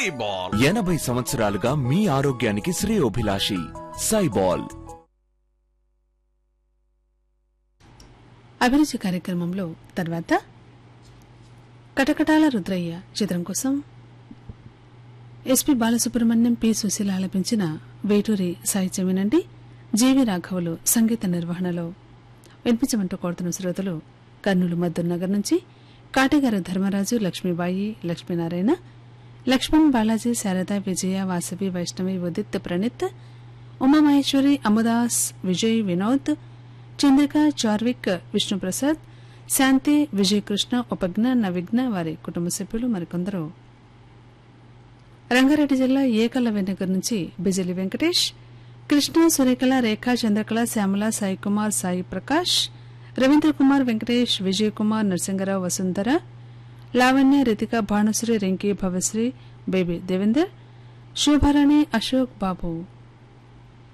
సైబాల్ ఎనభై సంవత్సరాలుగా మీ ఆరోగ్యానికి శ్రేయోభిలాషి సైబాల్ అభిరుచి కార్యక్రమంలో తర్వాత కటకటాల రుద్రయ్య చిత్రం కోసం ఎస్పి బాలసుబ్రహ్మణ్యం పి సుశీల ఆలపించిన వేటూరి సాహిత్యం వినండి జీవి రాఘవులు సంగీత నిర్వహణలో వినిపించమంటూ కోరుతున్న శ్రోతలు కర్నూలు మద్దూర్ నగర్ నుంచి కాటిగారు ధర్మరాజు లక్ష్మీబాయి లక్ష్మీనారాయణ లక్ష్మణ్ బాలాజీ శారద విజయ వాసవి వైష్ణవి ఉదిత్ ప్రణీత్ ఉమామహేశ్వరి అముదాస్ విజయ్ వినోద్ చంద్రిక చార్విక్ విష్ణుప్రసాద్ శాంతి విజయకృష్ణ ఉపజ్ఞ నవిఘ్న వారి కుటుంబ సభ్యులు మరికొందరు రంగారెడ్డి జిల్లా ఏకల వెనగర్ నుంచి బిజిలి వెంకటేష్ కృష్ణ సురేఖల రేఖా చంద్రకళ శ్యామల సాయి కుమార్ సాయి ప్రకాష్ రవీంద్ర కుమార్ వెంకటేష్ విజయ్ కుమార్ నరసింగరావు వసుంధర లావణ్య రితిక భానుశ్రీ రింకీ భవశ్రీ బేబీ దేవేందర్ శోభారాణి అశోక్ బాబు